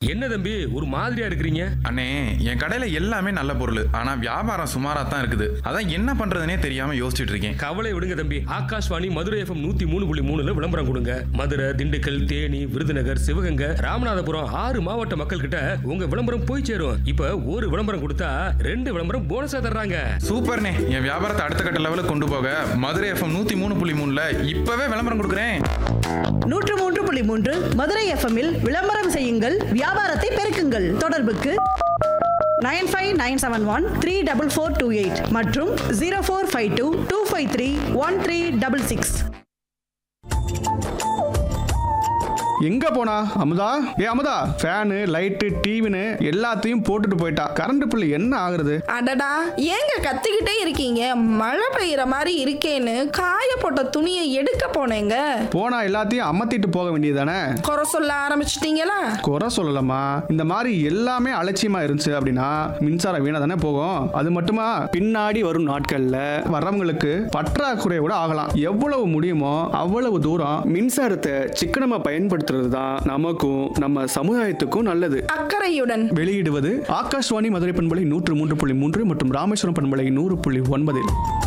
என்ன தம்பி ஒரு மாதிரியா இருக்கிறீங்க அண்ணே என் கடையில எல்லாமே நல்ல பொருள் ஆனா வியாபாரம் சுமாரா தான் இருக்குது அதான் என்ன பண்றதுனே தெரியாம யோசிச்சுட்டு இருக்கேன் கவலை விடுங்க தம்பி ஆகாஷ்வாணி மதுரை எஃப்எம் நூத்தி மூணு புள்ளி மூணுல விளம்பரம் கொடுங்க மதுரை திண்டுக்கல் தேனி விருதுநகர் சிவகங்கை ராமநாதபுரம் ஆறு மாவட்ட மக்கள் கிட்ட உங்க விளம்பரம் போய் சேரும் இப்ப ஒரு விளம்பரம் கொடுத்தா ரெண்டு விளம்பரம் போனஸா தர்றாங்க சூப்பர்ண்ணே என் வியாபாரத்தை அடுத்த கட்ட லெவலுக்கு கொண்டு போக மதுரை எஃப்எம் நூத்தி மூணு புள்ளி மூணுல இப்பவே விளம்பரம் கொடுக்குறேன் நூற்று மூன்று புள்ளி மூன்று மதுரை எஃப்எம்மில் விளம்பரம் செய்யுங்கள் வியாபாரத்தை பெருக்குங்கள் தொடர்புக்கு nine five nine seven one three double four two eight மற்றும் zero four five two two five three one three double six எங்க போனா அமுதா ஏ அமுதா ஃபேனு லைட்டு டிவின்னு எல்லாத்தையும் போட்டுட்டு போயிட்டா கரண்ட் பில் என்ன ஆகுறது அடடா ஏங்க கத்திக்கிட்டே இருக்கீங்க மழை பெய்யற மாதிரி இருக்கேன்னு காய போட்ட துணியை எடுக்க போனேங்க போனா எல்லாத்தையும் அமர்த்திட்டு போக வேண்டியதானே குறை சொல்ல ஆரம்பிச்சிட்டீங்களா குறை சொல்லலாமா இந்த மாதிரி எல்லாமே அலட்சியமா இருந்துச்சு அப்படின்னா மின்சாரம் வீணா தானே போகும் அது மட்டுமா பின்னாடி வரும் நாட்கள்ல வர்றவங்களுக்கு பற்றாக்குறையோட ஆகலாம் எவ்வளவு முடியுமோ அவ்வளவு தூரம் மின்சாரத்தை சிக்கனமா பயன்படுத்துறது தான் நமக்கும் நம்ம சமுதாயத்துக்கும் நல்லது அக்கறையுடன் வெளியிடுவது ஆகாஷ்வாணி மதுரை பண்பலை நூற்று மூன்று புள்ளி மூன்று மற்றும் ராமேஸ்வரம் பண்பலை நூறு புள்ளி ஒன்பதில்